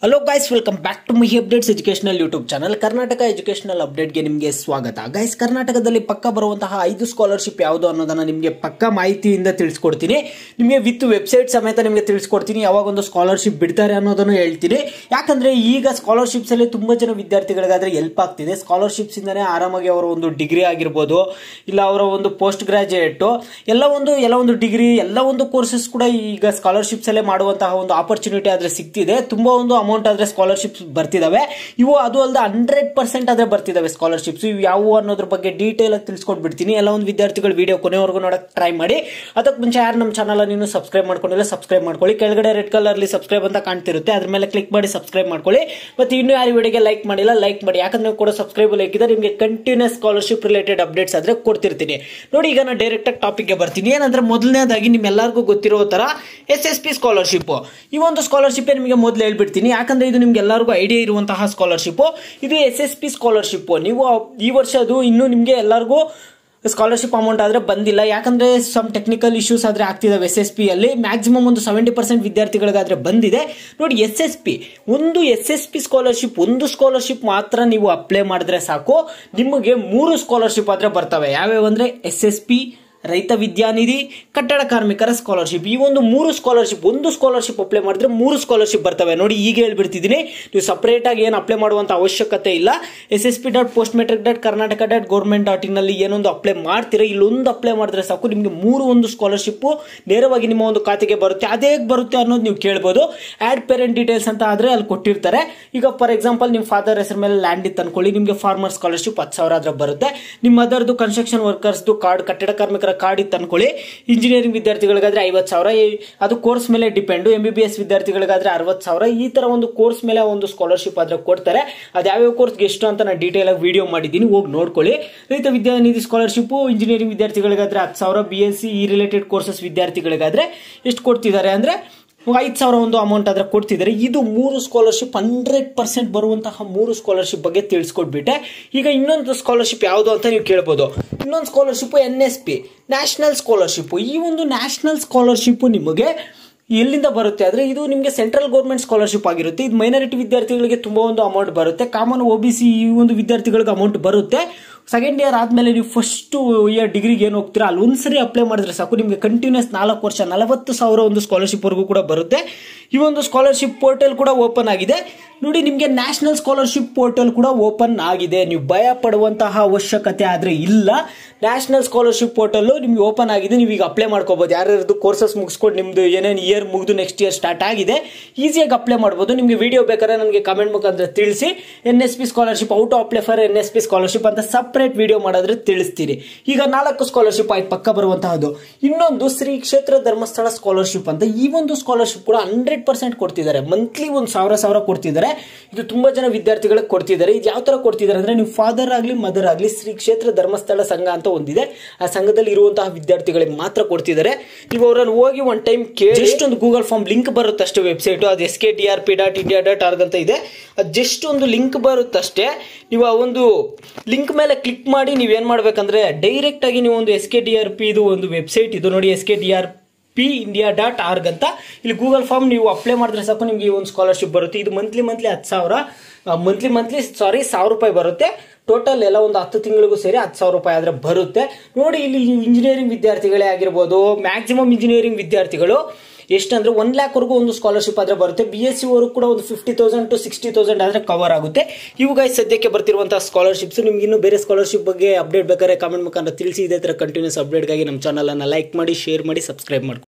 hello guys welcome back to my updates educational YouTube channel Karnataka educational ಅಪ್ಡೇಟ್ಗೆ ನಿಮಗೆ ಸ್ವಾಗತ guys ಕರ್ನಾಟಕದಲ್ಲಿ ಪಕ್ಕ ಬರುವಂತಹ ಐದು ಸ್ಕಾಲರ್ಶಿಪ್ ಯಾವುದು ಅನ್ನೋದನ್ನ ನಿಮಗೆ ಪಕ್ಕ ಮಾಹಿತಿಯಿಂದ ತಿಳಿಸ್ಕೊಡ್ತೀನಿ ನಿಮಗೆ ವಿತ್ ವೆಬ್ಸೈಟ್ ಸಮೇತ ನಿಮಗೆ ತಿಳಿಸ್ಕೊಡ್ತೀನಿ ಯಾವಾಗ ಒಂದು ಸ್ಕಾಲರ್ಶಿಪ್ ಬಿಡ್ತಾರೆ ಅನ್ನೋದನ್ನು ಹೇಳ್ತೀನಿ ಯಾಕಂದ್ರೆ ಈಗ ಸ್ಕಾಲರ್ಶಿಪ್ಸ್ ಅಲ್ಲಿ ತುಂಬಾ ಜನ ವಿದ್ಯಾರ್ಥಿಗಳಿಗಾದ್ರೆ ಹೆಲ್ಪ್ ಆಗ್ತಿದೆ ಸ್ಕಾಲರ್ಶಿಪ್ಸ್ ಇಂದಾನೆ ಆರಾಮಾಗಿ ಅವರ ಒಂದು ಡಿಗ್ರಿ ಆಗಿರ್ಬೋದು ಇಲ್ಲ ಅವರ ಒಂದು ಪೋಸ್ಟ್ ಗ್ರಾಜುಯೇಟ್ ಎಲ್ಲ ಒಂದು ಎಲ್ಲ ಒಂದು ಡಿಗ್ರಿ ಎಲ್ಲ ಒಂದು ಕೋರ್ಸಸ್ ಕೂಡ ಈಗ ಸ್ಕಾಲರ್ಶಿಪ್ಸ್ ಅಲ್ಲೇ ಮಾಡುವಂತಹ ಒಂದು ಆಪರ್ಚುನಿಟಿ ಆದ್ರೆ ಸಿಗ್ತಿದೆ ತುಂಬಾ ಒಂದು ಅಮೌಂಟ್ ಆದ್ರೆ ಸ್ಕಾಲರ್ಶಿಪ್ಸ್ ಬರ್ತಿದಾವೆ ಇವು ಅದು ಅಲ್ಲದೆ ಹಂಡ್ರೆಡ್ ಪರ್ಸೆಂಟ್ ಆದ್ರೆ ಬರ್ತಿದಾವೆ ಸ್ಕಾಲರ್ಶಿಪ್ಸ್ ಇವು ಯಾವುವು ಅನ್ನೋದ್ರ ಬಗ್ಗೆ ಡೀಟೇಲ್ ಆಗಿ ತಿಳಿಸ್ಕೊಟ್ಬಿಡ್ತೀನಿ ಎಲ್ಲ ಒಂದು ವಿದ್ಯಾರ್ಥಿಗಳು ವಿಡಿಯೋ ಕೊನೆವರೆಗೂ ನೋಡಕ್ ಟ್ರೈ ಮಾಡಿ ಅದಕ್ಕೆ ಮುಂಚೆ ಯಾರು ನಮ್ಮ ಚಾನಲ್ ನೀನು ಸಬ್ಸ್ಕ್ರೈಬ್ ಮಾಡ್ಕೊಂಡಿಲ್ಲ ಸಬ್ಸ್ಕ್ರೈಬ್ ಮಾಡ್ಕೊಳ್ಳಿ ಕೆಳಗಡೆ ರೆಡ್ ಕಲರ್ ಅಲ್ಲಿ ಸಬ್ಸ್ಕ್ರೈಬ್ ಅಂತ ಕಾಣ್ತಿರುತ್ತೆ ಅದ್ರ ಮೇಲೆ ಕ್ಲಿಕ್ ಮಾಡಿ ಸಬ್ಸ್ಕ್ರೈಬ್ ಮಾಡ್ಕೊಳ್ಳಿ ಮತ್ತೆ ಇನ್ನು ಯಾರು ವಿಡಿಯೋಗೆ ಲೈಕ್ ಮಾಡಿಲ್ಲ ಲೈಕ್ ಮಾಡಿ ಯಾಕಂದ್ರೆ ನೀವು ಕೂಡ ಸಬ್ಸ್ಕ್ರೈಬ್ ಲೈಕ್ ಇದೆ ನಿಮಗೆ ಕಂಟಿನ್ಯೂಸ್ ಸ್ಕಾಲರ್ಶಿಪ್ ರಿಲೇಟೆಡ್ ಅಪ್ಡೇಟ್ಸ್ ಆದ್ರೆ ಕೊಡ್ತಿರ್ತೀನಿ ನೋಡಿ ಈಗ ನಾನು ಡೈರೆಕ್ಟ್ ಆಗಿ ಟಾಪಿಕ್ ಗೆ ಬರ್ತೀನಿ ಏನಂದ್ರೆ ಮೊದಲನೇದಾಗಿ ನಿಮ್ಮೆಲ್ಲರಿಗೂ ಗೊತ್ತಿರೋ ತರ ಎಸ್ ಎಸ್ ಪಿ ಸ್ಕಾಲರ್ಶಿಪ್ ಈ ಒಂದು ಸ್ಕಾಲರ್ಶಿಪ್ ನಿಮಗೆ ಮೊದಲು ಹೇಳ್ಬಿಡ್ತೀನಿ ಯಾಕಂದ್ರೆ ಇದು ನಿಮ್ಗೆ ಎಲ್ಲರಿಗೂ ಐಡಿಯಾ ಇರುವಂತಹ ಸ್ಕಾಲರ್ಶಿಪ್ ಇದು ಎಸ್ ಎಸ್ ಪಿ ಸ್ಕಾಲರ್ಶಿಪ್ ನೀವು ಈ ವರ್ಷ ಅದು ಇನ್ನು ನಿಮ್ಗೆ ಎಲ್ಲರಿಗೂ ಸ್ಕಾಲರ್ಶಿಪ್ ಅಮೌಂಟ್ ಆದ್ರೆ ಬಂದಿಲ್ಲ ಯಾಕಂದ್ರೆ ಸಮ್ ಟೆಕ್ನಿಕಲ್ ಇಶ್ಯೂಸ್ ಆದ್ರೆ ಆಗ್ತಿದಾವೆ ಎಸ್ ಎಸ್ ಪಿ ಅಲ್ಲಿ ಮ್ಯಾಕ್ಸಿಮಮ್ ಒಂದು ಸೆವೆಂಟಿ ಪರ್ಸೆಂಟ್ ವಿದ್ಯಾರ್ಥಿಗಳಿಗಾದ್ರೆ ಬಂದಿದೆ ನೋಡಿ ಎಸ್ ಎಸ್ ಪಿ ಒಂದು ಎಸ್ ಎಸ್ ಪಿ ಸ್ಕಾಲರ್ಶಿಪ್ ಒಂದು ಸ್ಕಾಲರ್ಶಿಪ್ ಮಾತ್ರ ನೀವು ಅಪ್ಲೈ ಮಾಡಿದ್ರೆ ಸಾಕು ನಿಮಗೆ ಮೂರು ಸ್ಕಾಲರ್ಶಿಪ್ ಆದ್ರೆ ಬರ್ತವೆ ಯಾವ್ಯಾವ ಅಂದ್ರೆ ಎಸ್ ಎಸ್ ಪಿ ರೈತ ವಿದ್ಯಾನಿಧಿ ಕಟ್ಟಡ ಕಾರ್ಮಿಕರ ಸ್ಕಾಲರ್ಶಿಪ್ ಈ ಒಂದು ಮೂರು ಸ್ಕಾಲರ್ಶಿಪ್ ಒಂದು ಸ್ಕಾಲರ್ಶಿಪ್ ಅಪ್ಲೈ ಮಾಡಿದ್ರೆ ಮೂರು ಸ್ಕಾಲರ್ಶಿಪ್ ಬರ್ತವೆ ನೋಡಿ ಈಗ ಹೇಳ್ಬಿಡ್ತಿದ್ದೀನಿ ನೀವು ಸಪರೇಟ್ ಆಗಿ ಏನು ಅಪ್ಲೈ ಮಾಡುವಂತ ಅವಶ್ಯಕತೆ ಇಲ್ಲ S S P dot post matric dot Karnataka dot government dot in ಅಲ್ಲಿ ಏನೊಂದು ಅಪ್ಲೈ ಮಾಡ್ತೀರಾ ಇಲ್ಲೊಂದು ಅಪ್ಲೈ ಮಾಡಿದ್ರೆ ಸಾಕು ನಿಮಗೆ ಮೂರು ಒಂದು ಸ್ಕಾಲರ್ಶಿಪ್ ನೇರವಾಗಿ ನಿಮ್ಮ ಒಂದು ಖಾತೆಗೆ ಬರುತ್ತೆ ಅದೇ ಬರುತ್ತೆ ಅನ್ನೋದು ನೀವು ಕೇಳ್ಬೋದು ಆಡ್ ಪೇರೆಂಟ್ ಡೀಟೇಲ್ಸ್ ಅಂತ ಆದ್ರೆ ಅಲ್ಲಿ ಕೊಟ್ಟಿರ್ತಾರೆ ಈಗ ಫಾರ್ ಎಕ್ಸಾಂಪಲ್ ನಿಮ್ಮ ಫಾದರ್ ಹೆಸರು ಮೇಲೆ ಲ್ಯಾಂಡ್ ಇತ್ತು ಅನ್ಕೊಳ್ಳಿ ನಿಮಗೆ ಫಾರ್ಮರ್ ಸ್ಕಾಲರ್ಶಿಪ್ ಹತ್ತು ಸಾವಿರ ಆದ್ರೆ ಬರುತ್ತೆ ನಿಮ್ಮ ಮದರ್ದು ಕನ್ಸ್ಟ್ರಕ್ಷನ್ ವರ್ಕರ್ಸ್ದು ಕಾರ್ಡ್ ಕಟ್ಟಡ ಕಾರ್ಮಿಕರ ಕಾರ್ಡ್ ಇತ್ತು ಅನ್ಕೊಳ್ಳಿ ಇಂಜಿನಿಯರಿಂಗ್ ವಿದ್ಯಾರ್ಥಿಗಳಿಗಾದ್ರೆ ಐವತ್ತು ಸಾವಿರ ಈ- ಅದು ಕೋರ್ಸ್ ಮೇಲೆ depend M B B S ವಿದ್ಯಾರ್ಥಿಗಳಿಗಾದ್ರೆ ಅರವತ್ತು ಸಾವಿರ ಈ ತರ ಒಂದು ಕೋರ್ಸ್ ಮೇಲೆ ಒಂದು ಸ್ಕಾಲರ್ಶಿಪ್ ಆದ್ರೆ ಕೊಡ್ತಾರೆ ಅದು ಯಾವ್ಯಾವ ಕೋರ್ಸ್ಗೆ ಎಷ್ಟು ಅಂತ ನಾನು ಡೀಟೇಲ್ ಆಗಿ ವಿಡಿಯೋ ಮಾಡಿದ್ದೀನಿ ಹೋಗಿ ನೋಡ್ಕೊಳ್ಳಿ ರೈತ ವಿದ್ಯಾನಿಧಿ ಸ್ಕಾಲರ್ಶಿಪ್ ಇಂಜಿನಿಯರಿಂಗ್ ವಿದ್ಯಾರ್ಥಿಗಳಿಗಾದ್ರೆ ಹತ್ತು ಸಾವಿರ ಬಿ ಎಸ್ ಸಿ ಈ ರಿಲೇಟೆಡ್ ಕೋರ್ಸಸ್ ವಿದ್ಯಾರ್ಥಿಗಳಿಗಾದ್ರೆ ಎಷ್ಟು ಕೊಡ್ತಿದ್ದಾರೆ ಅಂದ್ರೆ ಐದು ಸಾವಿರ ಒಂದು ಅಮೌಂಟ್ ಆದ್ರೆ ಕೊಡ್ತಿದ್ದಾರೆ ಇದು ಮೂರು ಸ್ಕಾಲರ್ಶಿಪ್ ಹಂಡ್ರೆಡ್ ಪರ್ಸೆಂಟ್ ಬರುವಂತಹ ಮೂರು ಸ್ಕಾಲರ್ಶಿಪ್ ಬಗ್ಗೆ ತಿಳಿಸ್ಕೊಟ್ಬಿಟ್ಟೆ ಈಗ ಇನ್ನೊಂದು ಸ್ಕಾಲರ್ಶಿಪ್ ಯಾವುದು ಅಂತ ನೀವು ಕೇಳ್ಬೋದು ಇನ್ನೊಂದು scholarship N S P national scholarship ಈ ಒಂದು ನ್ಯಾಷನಲ್ ಸ್ಕಾಲರ್ಶಿಪ್ ನಿಮಗೆ ಎಲ್ಲಿಂದ ಬರುತ್ತೆ ಅಂದ್ರೆ ಇದು ನಿಮಗೆ ಸೆಂಟ್ರಲ್ ಗೌರ್ಮೆಂಟ್ ಸ್ಕಾಲರ್ಶಿಪ್ ಆಗಿರುತ್ತೆ ಇದು ಮೈನಾರಿಟಿ ವಿದ್ಯಾರ್ಥಿಗಳಿಗೆ ತುಂಬಾ ಒಂದು ಅಮೌಂಟ್ ಬರುತ್ತೆ ಕಾಮನ್ ಒ ಬಿ ಸಿ ಈ ಒಂದು ವಿದ್ಯಾರ್ಥಿಗಳಿಗೆ ಅಮೌಂಟ್ ಬರುತ್ತೆ ಸೆಕೆಂಡ್ ಇಯರ್ ಆದ್ಮೇಲೆ ನೀವು ಫಸ್ಟ್ ಇಯರ್ ಡಿಗ್ರಿಗೆ ಏನು ಹೋಗ್ತೀರಾ ಅಲ್ಲಿ ಒಂದ್ಸರಿ ಅಪ್ಲೈ ಮಾಡಿದ್ರೆ ಸಾಕು ನಿಮಗೆ ಕಂಟಿನ್ಯೂಸ್ ನಾಲ್ಕು ವರ್ಷ ನಲವತ್ತು ಸಾವಿರ ಒಂದು ಸ್ಕಾಲರ್ಶಿಪ್ ವರೆಗೂ ಕೂಡ ಬರುತ್ತೆ ಈ ಒಂದು ಸ್ಕಾಲರ್ಶಿಪ್ ಪೋರ್ಟಲ್ ಕೂಡ ಓಪನ್ ಆಗಿದೆ ನೋಡಿ ನಿಮಗೆ ನ್ಯಾಷನಲ್ ಸ್ಕಾಲರ್ಶಿಪ್ ಪೋರ್ಟಲ್ ಕೂಡ ಓಪನ್ ಆಗಿದೆ ನೀವು ಭಯ ಪಡುವಂತಹ ಅವಶ್ಯಕತೆ ಆದ್ರೆ ಇಲ್ಲ ನ್ಯಾಷನಲ್ ಸ್ಕಾಲರ್ಶಿಪ್ ಪೋರ್ಟಲ್ ನಿಮ್ಗೆ ಓಪನ್ ಆಗಿದೆ ನೀವು ಈಗ ಅಪ್ಲೈ ಮಾಡ್ಕೋಬಹುದು ಯಾರ್ಯಾರ್ದು ಕೋರ್ಸಸ್ ಮುಗಿಸ್ಕೊಂಡು ನಿಮ್ದು ಏನೇನು ಇಯರ್ ಮುಗಿದು ನೆಕ್ಸ್ಟ್ ಇಯರ್ ಸ್ಟಾರ್ಟ್ ಆಗಿದೆ ಈಸಿಯಾಗಿ ಅಪ್ಲೈ ಮಾಡ್ಬೋದು ನಿಮಗೆ ವಿಡಿಯೋ ಬೇಕಾದ್ರೆ ನನಗೆ ಕಮೆಂಟ್ ಮುಖಾಂತರ ತಿಳಿಸಿ N S P scholarship out apply for N S P scholarship ಅಂತ ಸಪ್ರೇಟ್ ವಿಡಿಯೋ ಮಾಡಿದ್ರೆ ತಿಳಿಸ್ತೀನಿ ಈಗ ನಾಲ್ಕು ಸ್ಕಾಲರ್ಶಿಪ್ ಆಯ್ತು ಪಕ್ಕ ಬರುವಂತಹದ್ದು ಇನ್ನೊಂದು ಶ್ರೀ ಕ್ಷೇತ್ರ ಧರ್ಮಸ್ಥಳ ಸ್ಕಾಲರ್ಶಿಪ್ ಅಂತ ಈ ಒಂದು ಸ್ಕಾಲರ್ಶಿಪ್ ಕೂಡ ಹಂಡ್ರೆಡ್ ಪರ್ಸೆಂಟ್ ಕೊಡ್ತಿದ್ದಾರೆ ಮಂತ್ಲಿ ಒಂದು ಸಾವಿರ ಸಾವಿರ ಕೊಡ್ತಿದ್ದಾರೆ ಇದು ತುಂಬಾ ಜನ ವಿದ್ಯಾರ್ಥಿಗಳಿಗೆ ಕೊಡ್ತಿದ್ದಾರೆ ಇದು ಯಾವ ತರ ಕೊಡ್ತಿದ್ದಾರೆ ಅಂದ್ರೆ ನೀವು ಫಾದರ್ ಆಗಲಿ ಮದರ್ ಆಗಲಿ ಶ್ರೀ ಕ್ಷೇತ್ರ ಧರ್ಮಸ್ಥಳ ಸಂಘ ಅಂತ ಒಂದಿದೆ ಆ ಸಂಘದಲ್ಲಿ ಇರುವಂತಹ ವಿದ್ಯಾರ್ಥಿಗಳಿಗೆ ಮಾತ್ರ ಕೊಡ್ತಿದ್ದಾರೆ ನೀವು ಅವರನ್ನು ಹೋಗಿ ಒನ್ ಟೈಮ್ ಕೇಳಿ ಜಸ್ಟ್ ಒಂದು ಗೂಗಲ್ ಫಾರ್ಮ್ ಲಿಂಕ್ ಬರುತ್ತಷ್ಟೇ ವೆಬ್ಸೈಟ್ ಅದು S K D R P dot India dot org ಅಂತ ಇದೆ ಅದು ಜಸ್ಟ್ ಒಂದು ಲಿಂಕ್ ಬರುತ್ತಷ್ಟೇ ನೀವು ಆ ಒಂದು ಲಿಂಕ್ ಮೇಲೆ ಕ್ಲಿಕ್ ಮಾಡಿ ನೀವೇನ್ ಮಾಡ್ಬೇಕಂದ್ರೆ ಡೈರೆಕ್ಟ್ ಆಗಿ ನೀವು ಒಂದು S K D R P ಇದು ಒಂದು ವೆಬ್ಸೈಟ್ ಇದು ನೋಡಿ S K D R P India dot org ಅಂತ ಇಲ್ಲಿ ಗೂಗಲ್ ಫಾರ್ಮ್ ನೀವು ಅಪ್ಲೈ ಮಾಡಿದ್ರೆ ಸಾಕು ನಿಮಗೆ ಈ ಒಂದು ಸ್ಕಾಲರ್ಶಿಪ್ ಬರುತ್ತೆ ಇದು ಮಂತ್ಲಿ ಮಂತ್ಲಿ ಹತ್ತು ಸಾವಿರ ಮಂತ್ಲಿ ಮಂತ್ಲಿ ಸಾರಿ ಸಾವಿರ ರೂಪಾಯಿ ಬರುತ್ತೆ ಟೋಟಲ್ ಎಲ್ಲ ಒಂದು ಹತ್ತು ತಿಂಗಳಿಗೂ ಸೇರಿ ಹತ್ತು ಸಾವಿರ ರೂಪಾಯಿ ಆದ್ರೆ ಬರುತ್ತೆ ನೋಡಿ ಇಲ್ಲಿ ಇಂಜಿನಿಯರಿಂಗ್ ವಿದ್ಯಾರ್ಥಿಗಳೇ ಆಗಿರ್ಬೋದು ಮ್ಯಾಕ್ಸಿಮಮ್ ಇಂಜಿನಿಯರಿಂಗ್ ವಿದ್ಯಾರ್ಥಿಗಳು ಎಷ್ಟಂದ್ರೆ ಒನ್ ಲ್ಯಾಕ್ ವರೆಗೂ ಒಂದು ಸ್ಕಾಲರ್ಶಿಪ್ ಆದ್ರೆ ಬರುತ್ತೆ ಬಿ ಎಸ್ ಸಿ ವರೆಗೂ ಕೂಡ ಒಂದು fifty thousand to sixty thousand ಆದ್ರೆ ಕವರ್ ಆಗುತ್ತೆ ಇವುಗಾಯ್ ಸದ್ಯಕ್ಕೆ ಬರ್ತಿರುವಂತಹ ಸ್ಕಾಲರ್ಶಿಪ್ಸ್ ನಿಮ್ಗೆ ಇನ್ನೂ ಬೇರೆ ಸ್ಕಾಲರ್ಶಿಪ್ ಬಗ್ಗೆ ಅಪ್ಡೇಟ್ ಬೇಕಾದ್ರೆ ಕಾಮೆಂಟ್ ಮುಖಾಂತರ ತಿಳಿಸಿ ಇದೇ ತರ ಕಂಟಿನ್ಯೂಸ್ ಅಪ್ಡೇಟ್ಗಾಗಿ ನಮ್ಮ ಚಾನಲ್ ಅನ್ನ ಲೈಕ್ ಮಾಡಿ ಶೇರ್ ಮಾಡಿ ಸಬ್ಸ್ಕ್ರೈಬ್ ಮಾಡಿ